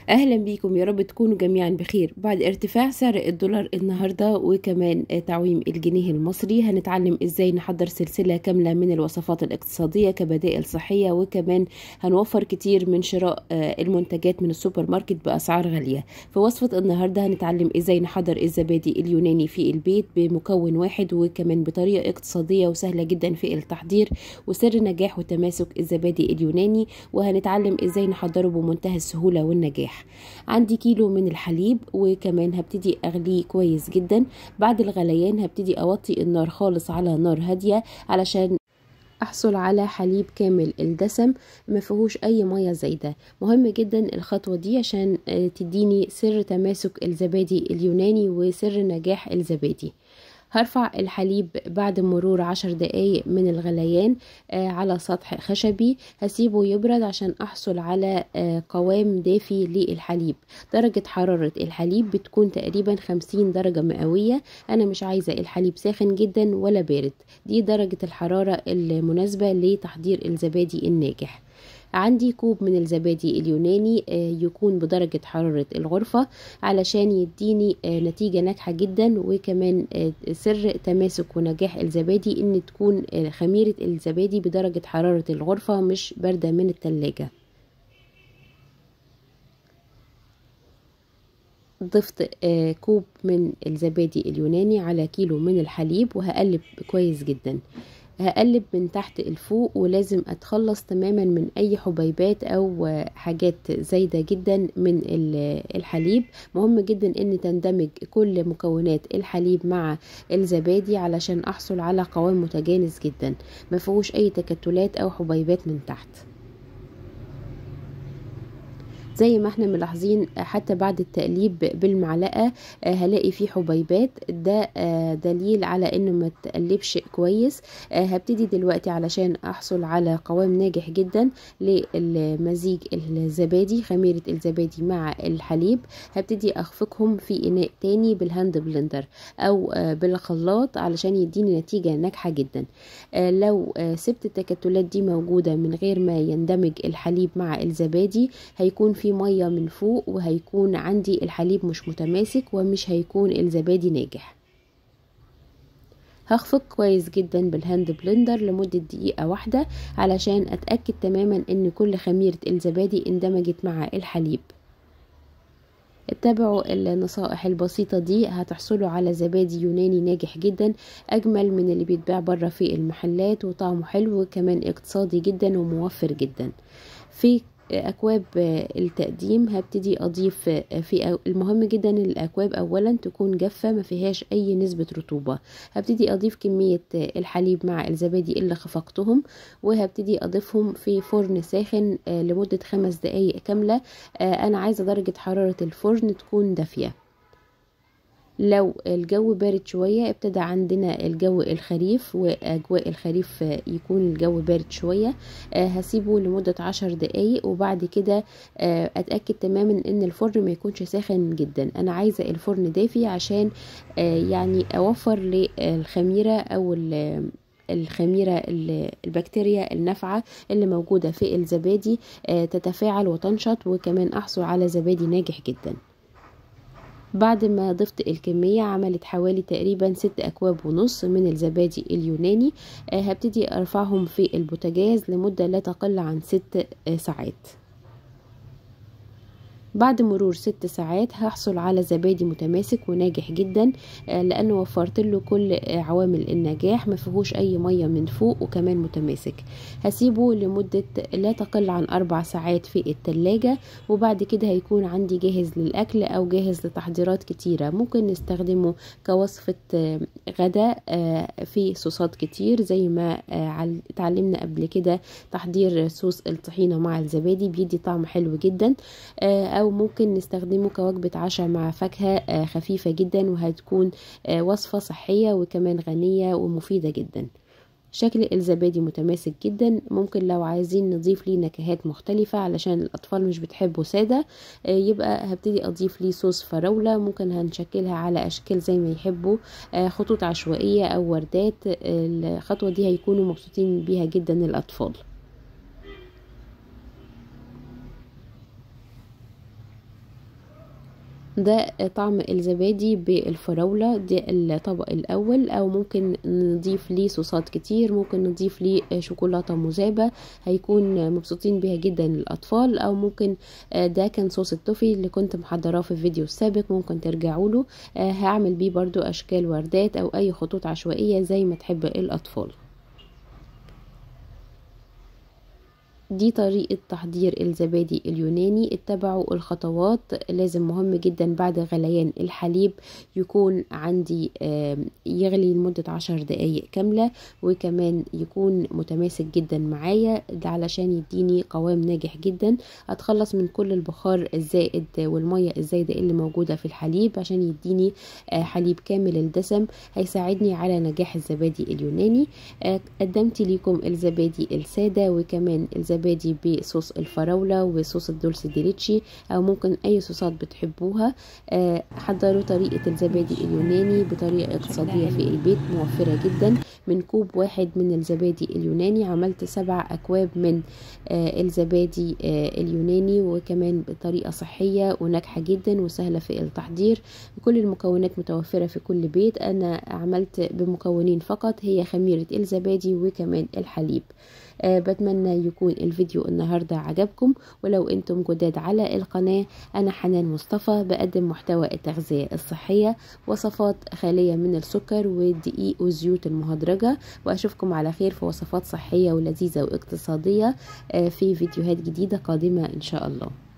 اهلا بيكم يا رب تكونوا جميعا بخير بعد ارتفاع سعر الدولار النهارده وكمان تعويم الجنيه المصري هنتعلم ازاي نحضر سلسله كامله من الوصفات الاقتصاديه كبدائل صحيه وكمان هنوفر كتير من شراء المنتجات من السوبر ماركت باسعار غاليه في وصفه النهارده هنتعلم ازاي نحضر الزبادي اليوناني في البيت بمكون واحد وكمان بطريقه اقتصاديه وسهله جدا في التحضير وسر نجاح وتماسك الزبادي اليوناني وهنتعلم ازاي نحضره بمنتهى السهوله والنجاح عندي كيلو من الحليب وكمان هبتدي اغليه كويس جدا بعد الغليان هبتدي اوطي النار خالص على نار هاديه علشان احصل على حليب كامل الدسم ما فيهوش اي ميه زايده مهم جدا الخطوه دي عشان تديني سر تماسك الزبادي اليوناني وسر نجاح الزبادي هرفع الحليب بعد مرور عشر دقايق من الغليان آه على سطح خشبي هسيبه يبرد عشان احصل على آه قوام دافي للحليب درجة حرارة الحليب بتكون تقريبا خمسين درجة مئوية انا مش عايزة الحليب ساخن جدا ولا بارد دي درجة الحرارة المناسبة لتحضير الزبادي الناجح عندي كوب من الزبادي اليوناني يكون بدرجة حرارة الغرفة علشان يديني نتيجة ناجحة جدا وكمان سر تماسك ونجاح الزبادي ان تكون خميرة الزبادي بدرجة حرارة الغرفة مش باردة من التلاجة ضفت كوب من الزبادي اليوناني على كيلو من الحليب وهقلب كويس جدا هقلب من تحت الفوق ولازم اتخلص تماما من اي حبيبات او حاجات زايده جدا من الحليب مهم جدا ان تندمج كل مكونات الحليب مع الزبادي علشان احصل على قوام متجانس جدا ما فيهوش اي تكتلات او حبيبات من تحت زي ما احنا ملاحظين حتى بعد التقليب بالمعلقة هلاقي فيه حبيبات ده دليل على انه ما تقلبش كويس هبتدي دلوقتي علشان احصل على قوام ناجح جدا للمزيج الزبادي خميرة الزبادي مع الحليب هبتدي اخفقهم في اناء تاني بالهاند بلندر او بالخلاط علشان يديني نتيجة ناجحة جدا لو سبت التكتلات دي موجودة من غير ما يندمج الحليب مع الزبادي هيكون في مية من فوق وهيكون عندي الحليب مش متماسك ومش هيكون الزبادي ناجح هخفق كويس جدا بالهاند بلندر لمدة دقيقة واحدة علشان اتأكد تماما ان كل خميرة الزبادي اندمجت مع الحليب اتبعوا النصائح البسيطة دي هتحصلوا على زبادي يوناني ناجح جدا أجمل من اللي بيتباع بره في المحلات وطعمه حلو وكمان اقتصادي جدا وموفر جدا في اكواب التقديم هبتدي اضيف في المهم جدا الاكواب اولا تكون جافه ما فيهاش اي نسبه رطوبه هبتدي اضيف كميه الحليب مع الزبادي اللي خفقتهم وهبتدي اضيفهم في فرن ساخن لمده خمس دقايق كامله انا عايزه درجه حراره الفرن تكون دافيه لو الجو بارد شوية ابتدى عندنا الجو الخريف وأجواء الخريف يكون الجو بارد شوية هسيبه لمدة عشر دقايق وبعد كده أتأكد تماما إن الفرن ما يكونش ساخن جدا أنا عايزة الفرن دافي عشان يعني أوفر للخميرة أو الخميرة البكتيريا النافعة اللي موجودة في الزبادي تتفاعل وتنشط وكمان أحصل على زبادي ناجح جدا بعد ما ضفت الكمية عملت حوالي تقريبا ست أكواب ونص من الزبادي اليوناني هبتدي أرفعهم في البوتاجاز لمدة لا تقل عن ست ساعات بعد مرور ست ساعات هحصل على زبادي متماسك وناجح جدا لانه وفرت له كل عوامل النجاح ما فيهوش اي ميه من فوق وكمان متماسك هسيبه لمده لا تقل عن اربع ساعات في التلاجة وبعد كده هيكون عندي جاهز للاكل او جاهز لتحضيرات كتيره ممكن نستخدمه كوصفه غدا في صوصات كتير زي ما اتعلمنا قبل كده تحضير صوص الطحينه مع الزبادي بيدي طعم حلو جدا او ممكن نستخدمه كوجبة عشاء مع فاكهة خفيفة جدا وهتكون وصفة صحية وكمان غنية ومفيدة جدا شكل الزبادي متماسك جدا ممكن لو عايزين نضيف ليه نكهات مختلفة علشان الأطفال مش بتحبه سادة يبقى هبتدي أضيف ليه صوص فراولة ممكن هنشكلها على أشكال زي ما يحبوا خطوط عشوائية أو وردات الخطوة دي هيكونوا مبسوطين بيها جدا الأطفال ده طعم الزبادي بالفراولة ده الطبق الأول أو ممكن نضيف ليه صوصات كتير ممكن نضيف ليه شوكولاتة مذابة هيكون مبسوطين بيها جدا الأطفال أو ممكن ده كان صوص التوفي اللي كنت محضراه في الفيديو السابق ممكن ترجعوا له هعمل بيه برضو أشكال وردات أو أي خطوط عشوائية زي ما تحب الأطفال دي طريقة تحضير الزبادي اليوناني اتبعوا الخطوات لازم مهم جدا بعد غليان الحليب يكون عندي يغلي لمدة عشر دقايق كاملة وكمان يكون متماسك جدا معايا ده علشان يديني قوام ناجح جدا اتخلص من كل البخار الزائد والمية الزايدة اللي موجودة في الحليب عشان يديني حليب كامل الدسم هيساعدني على نجاح الزبادي اليوناني قدمت لكم الزبادي السادة وكمان الزبادي الزبادي بصوص الفراولة وصوص الدولسي ديليتشي أو ممكن أي صوصات بتحبوها أه حضروا طريقة الزبادي اليوناني بطريقة اقتصادية في البيت موفرة جدا من كوب واحد من الزبادي اليوناني عملت سبع أكواب من أه الزبادي أه اليوناني وكمان بطريقة صحية وناجحة جدا وسهلة في التحضير كل المكونات متوفرة في كل بيت أنا عملت بمكونين فقط هي خميرة الزبادي وكمان الحليب أه بتمنى يكون الفيديو النهاردة عجبكم ولو انتم جداد على القناة انا حنان مصطفى بقدم محتوى التغذية الصحية وصفات خالية من السكر والدقيق والزيوت المهدرجة واشوفكم على خير في وصفات صحية ولذيذة واقتصادية أه في فيديوهات جديدة قادمة ان شاء الله